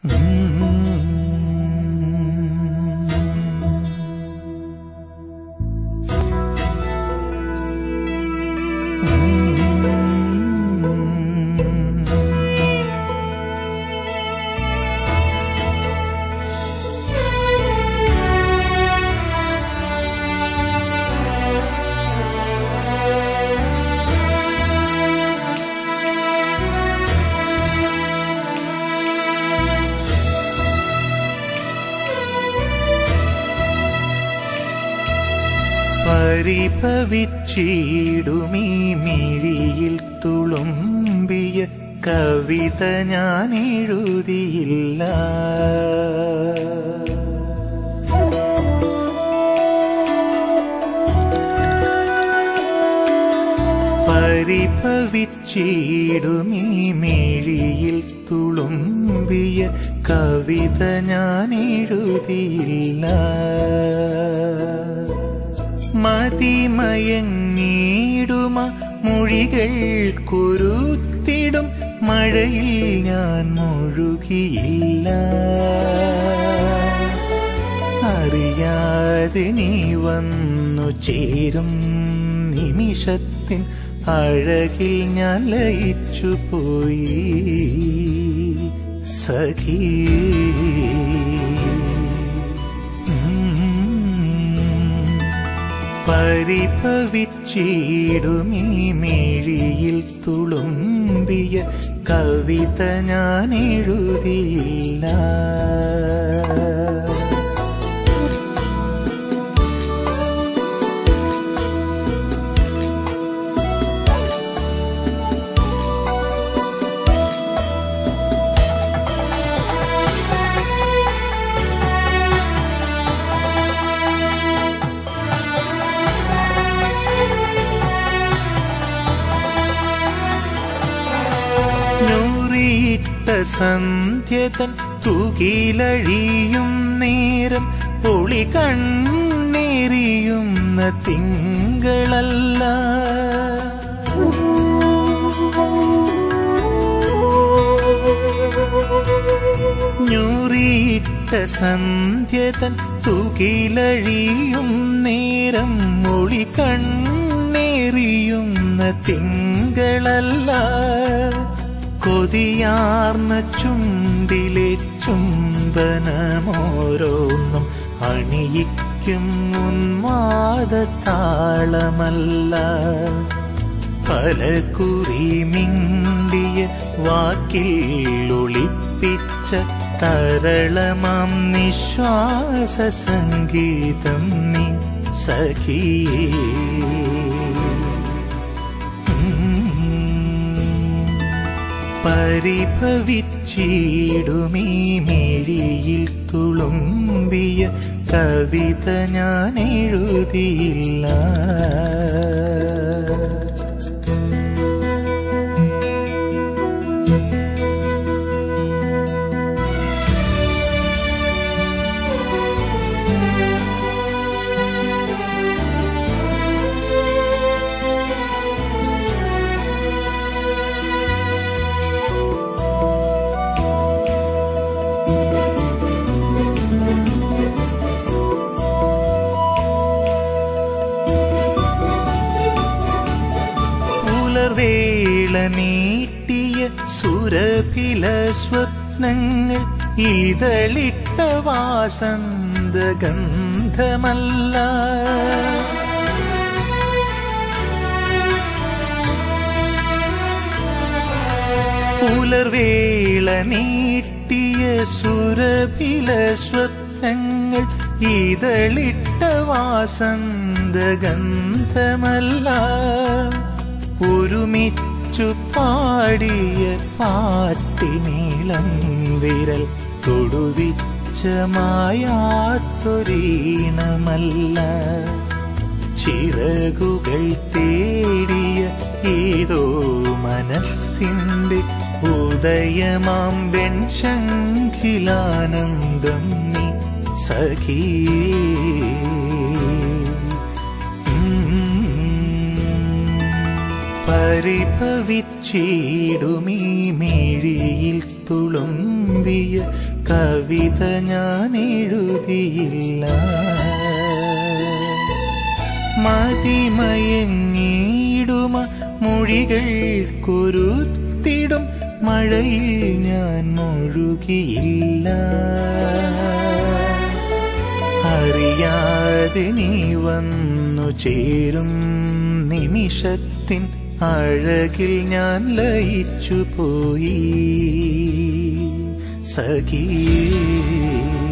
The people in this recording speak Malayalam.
പരിഭവിച്ചിടുമീ മിഴിയിൽ തുളുമ്പിയ കവിത ഞാൻ എഴുതിയില്ല പരിഭവിച്ചിടുമീ മിഴിയിൽ തുളുമ്പിയ കവിത ഞാൻ എഴുതിയില്ല മതിമയങ്ങിടുമ മൊഴികൾ കുരുത്തിടും മഴയിൽ ഞാൻ മുഴുകിയില്ല അറിയാതെ നീ വന്നു ചേരും നിമിഷത്തിൻ അഴകിൽ ഞാൻ ലയിച്ചു പോയി സഖീ പരിഭവിച്ചിടുമീ മിഴിയിൽ തുളുമ്പിയ കവിത ഞാൻ എഴുതിയില്ല ഞൂറിയിട്ട സന്ധ്യതൻ തുകിലഴിയും നേരം ഒളി കണ്ണേറിയുന്ന തിങ്കളല്ല ഞൂറിയിട്ട സന്ധ്യതൻ തുകിലഴിയും നേരം ഒളി കണ്ണേറിയുന്ന തിങ്കളല്ല കൊതിയാർന്ന ചുണ്ടിലെ ചുംബനമോരോന്നും അണിയിക്കും ഉന്മാദ താളമല്ല പല കുറി മിണ്ടിയ വാക്കിൽ ഒളിപ്പിച്ച തരളമാം നിശ്വാസ സംഗീതം നീ സഖിയേ പരിഭവിച്ചിടുമീ മിഴിയിൽ തുളുമ്പിയ കവിത ഞാൻ എഴുതിയില്ല പുലർവേള നീട്ടിയ സുരഭില സ്വപ്നങ്ങൾ ഇതളിട്ട വാസന്ത ഗന്ധമല്ല പുലർവേള നീട്ടിയ സുരഭില സ്വപ്നങ്ങൾ ഇതളിട്ട വാസന്ത ഗന്ധമല്ല ഒരുമിച്ചു പാടിയ പാട്ടിനീളം വിരൽ തൊടുവിച്ച മായാത്തൊരീണമല്ല ചിറകുകൾ തേടിയ ഏതോ മനസ്സിൻ്റെ ഉദയമാം വെൺശങ്കിലാനന്ദം നീ സഖിയേ പരിഭവിച്ചിടുമീ മിഴിയിൽ തുളുമ്പിയ കവിത ഞാൻ എഴുതിയില്ല മതിമയങ്ങിടുമ മൊഴികൾ കുരുത്തിടും മഴയിൽ ഞാൻ മുഴുകിയില്ല അറിയാതെ നീ വന്നു ചേരും നിമിഷത്തിൻ അഴകിൽ ഞാൻ ലയിച്ചു പോയി സഖീ